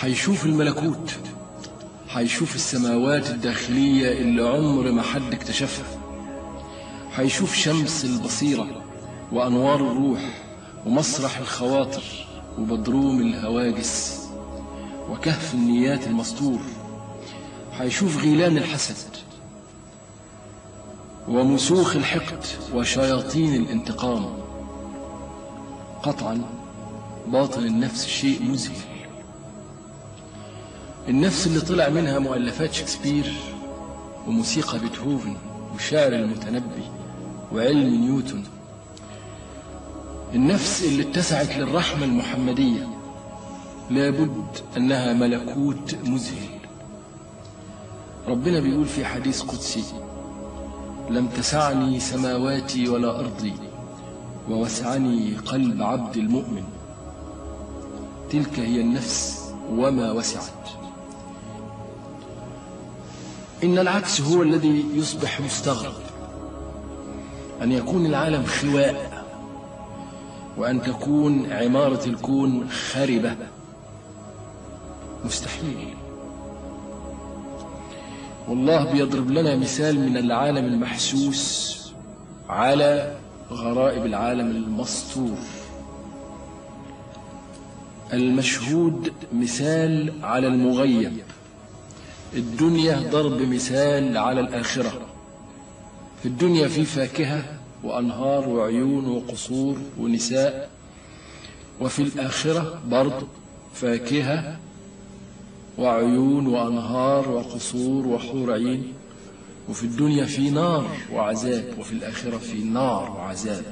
هيشوف الملكوت هيشوف السماوات الداخلية اللي عمر ما حد اكتشفها هيشوف شمس البصيرة وأنوار الروح ومسرح الخواطر وبدروم الهواجس وكهف النيات المستور هيشوف غيلان الحسد ومسوخ الحقد وشياطين الانتقام قطعا باطن النفس شيء مذهل النفس اللي طلع منها مؤلفات شكسبير وموسيقى بيتهوفن وشعر المتنبي وعلم نيوتن النفس اللي اتسعت للرحمة المحمدية لابد أنها ملكوت مذهل ربنا بيقول في حديث قدسي لم تسعني سماواتي ولا أرضي ووسعني قلب عبد المؤمن تلك هي النفس وما وسعت إن العكس هو الذي يصبح مستغرب أن يكون العالم خواء وأن تكون عمارة الكون خربة مستحيل والله بيضرب لنا مثال من العالم المحسوس على غرائب العالم المسطور المشهود مثال على المغيب الدنيا ضرب مثال على الآخرة في الدنيا في فاكهة وأنهار وعيون وقصور ونساء وفي الآخرة برضه فاكهة وعيون وأنهار وقصور وحور عين وفي الدنيا في نار وعذاب وفي الآخرة في نار وعذاب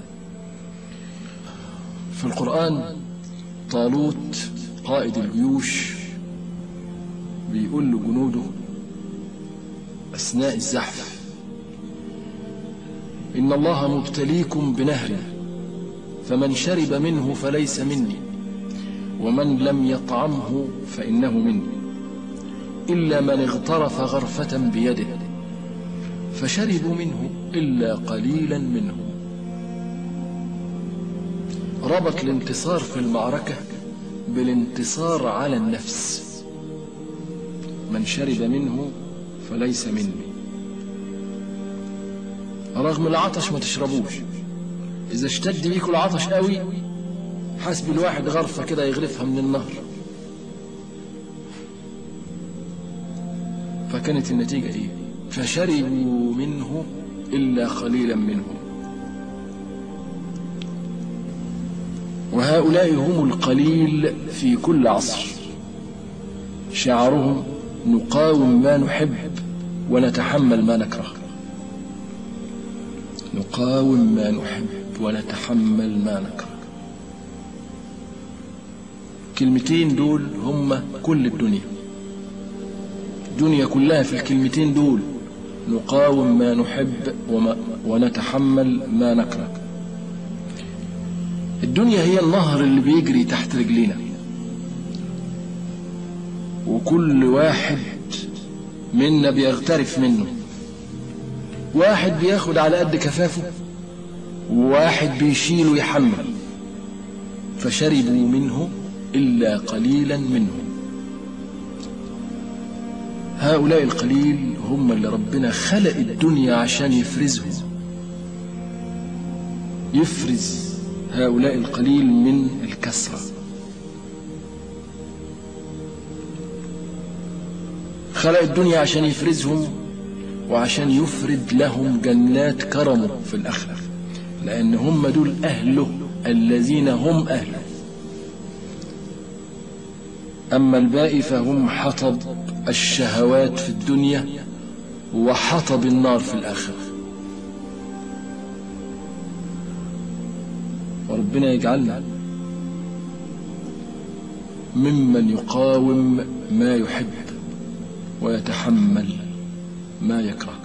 في القرآن طالوت قائد الجيوش بيقول لجنوده أثناء الزحف إن الله مبتليكم بنهر فمن شرب منه فليس مني ومن لم يطعمه فإنه مني إلا من اغترف غرفة بيده فشربوا منه إلا قليلا منهم ربط الانتصار في المعركة بالانتصار على النفس من شرب منه فليس مني رغم العطش ما تشربوش إذا اشتد بيكوا العطش قوي حسب الواحد غرفة كده يغرفها من النهر فكانت النتيجة إيه فشربوا منه إلا قليلا منهم وهؤلاء هم القليل في كل عصر شعارهم نقاوم ما نحب ونتحمل ما نكره نقاوم ما نحب ونتحمل ما نكره الكلمتين دول هم كل الدنيا الدنيا كلها في الكلمتين دول نقاوم ما نحب وما ونتحمل ما نكره الدنيا هي النهر اللي بيجري تحت رجلينا وكل واحد منا بيغترف منه واحد بياخد على قد كفافه وواحد بيشيل ويحمل فشربوا منه إلا قليلا منهم هؤلاء القليل هم اللي ربنا خلق الدنيا عشان يفرزهم يفرز هؤلاء القليل من الكسرة خلق الدنيا عشان يفرزهم وعشان يفرد لهم جنات كرمه في الآخرة لأن هم دول أهله الذين هم أهله أما الباقي فهم حطب الشهوات في الدنيا وحطب النار في الآخرة وربنا يجعلنا ممن يقاوم ما يحب ويتحمل ما يكره